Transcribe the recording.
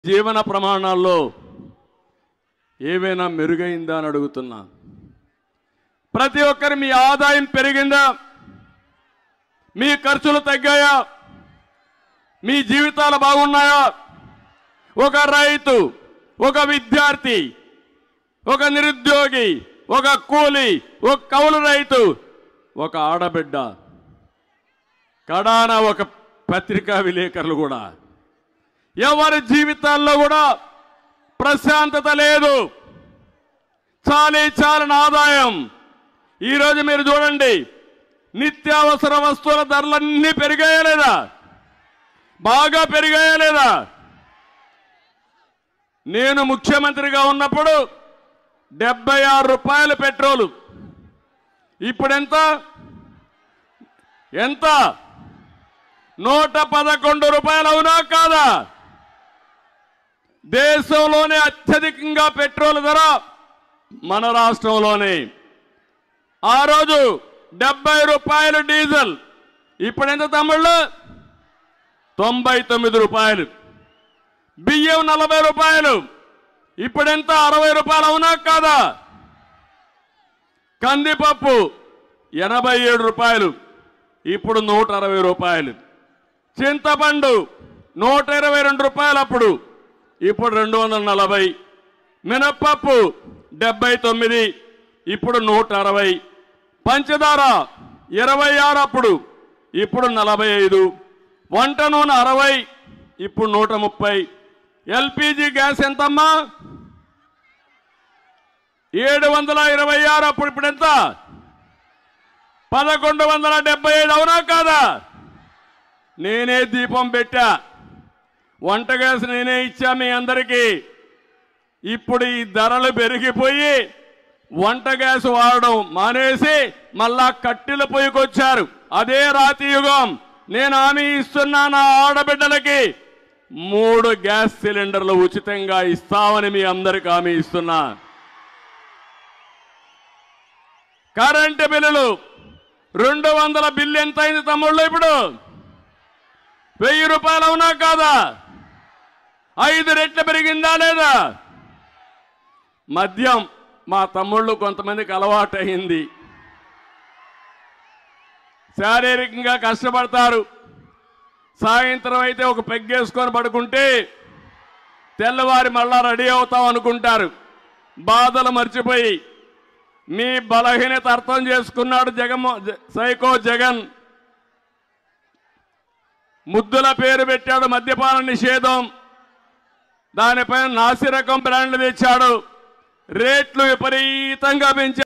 జీవన ప్రమాణాల్లో ఏవైనా మెరుగైందా అని అడుగుతున్నా ప్రతి ఒక్కరి మీ ఆదాయం పెరిగిందా మీ ఖర్చులు తగ్గాయా మీ జీవితాలు బాగున్నాయా ఒక రైతు ఒక విద్యార్థి ఒక నిరుద్యోగి ఒక కూలి ఒక కౌలు రైతు ఒక ఆడబిడ్డ కడాన ఒక పత్రికా విలేకరులు కూడా ఎవరి జీవితాల్లో కూడా ప్రశాంతత లేదు చాలీ చాలని ఆదాయం ఈరోజు మీరు చూడండి నిత్యావసర వస్తువుల ధరలన్నీ పెరిగాయా లేదా బాగా పెరిగాయా లేదా నేను ముఖ్యమంత్రిగా ఉన్నప్పుడు డెబ్బై ఆరు రూపాయల పెట్రోలు ఇప్పుడెంత ఎంత నూట పదకొండు రూపాయలు అవునా కాదా దేశంలోనే అత్యధికంగా పెట్రోల్ ధర మన రాష్ట్రంలోనే ఆ రోజు డెబ్బై రూపాయలు డీజిల్ ఇప్పుడు ఎంత తమ్ముళ్ళు తొంభై తొమ్మిది రూపాయలు బియ్యం నలభై రూపాయలు ఇప్పుడెంత అరవై రూపాయలు అవునా కాదా కందిపప్పు ఎనభై ఏడు రూపాయలు ఇప్పుడు నూట అరవై రూపాయలు చింతపండు నూట ఇరవై రెండు రూపాయలు అప్పుడు ఇప్పుడు రెండు వందల నలభై మినప్పప్పు డెబ్బై తొమ్మిది ఇప్పుడు నూట అరవై పంచదార ఇరవై ఆరు అప్పుడు ఇప్పుడు నలభై ఐదు వంట నూనె అరవై ఇప్పుడు నూట ముప్పై ఎల్పిజి గ్యాస్ ఎంతమ్మా ఏడు వందల ఇరవై ఆరు అప్పుడు ఇప్పుడు ఎంత పదకొండు వందల డెబ్బై ఐదు అవునా కాదా నేనే దీపం పెట్టా వంట గ్యాస్ నేనే ఇచ్చా మీ అందరికీ ఇప్పుడు ఈ ధరలు పెరిగిపోయి వంట గ్యాస్ వాడడం మానేసి మళ్ళా కట్టెల పొయ్యికొచ్చారు అదే రాతి యుగం నేను హామీ ఇస్తున్నా నా ఆడబిడ్డలకి మూడు గ్యాస్ సిలిండర్లు ఉచితంగా ఇస్తామని మీ అందరికి హామీ ఇస్తున్నా కరెంటు బిల్లులు రెండు వందల బిల్లు ఎంత అయింది తమ్ముళ్ళు ఇప్పుడు వెయ్యి రూపాయలు అవునా కాదా ఐదు రెట్లు పెరిగిందా లేదా మద్యం మా తమ్ముళ్ళు కొంతమందికి అలవాటు అయింది శారీరకంగా కష్టపడతారు సాయంత్రం అయితే ఒక పెగ్గేసుకొని పడుకుంటే తెల్లవారి మళ్ళా రెడీ అవుతాం అనుకుంటారు బాధలు మర్చిపోయి మీ బలహీనత అర్థం చేసుకున్నాడు జగన్మో జ- సైకో జగన్ ముద్దుల పేరు పెట్టాడు మద్యపాన నిషేధం దానిపైన నాసిరకం బ్రాండ్లు తెచ్చాడు రేట్లు విపరీతంగా పెంచాడు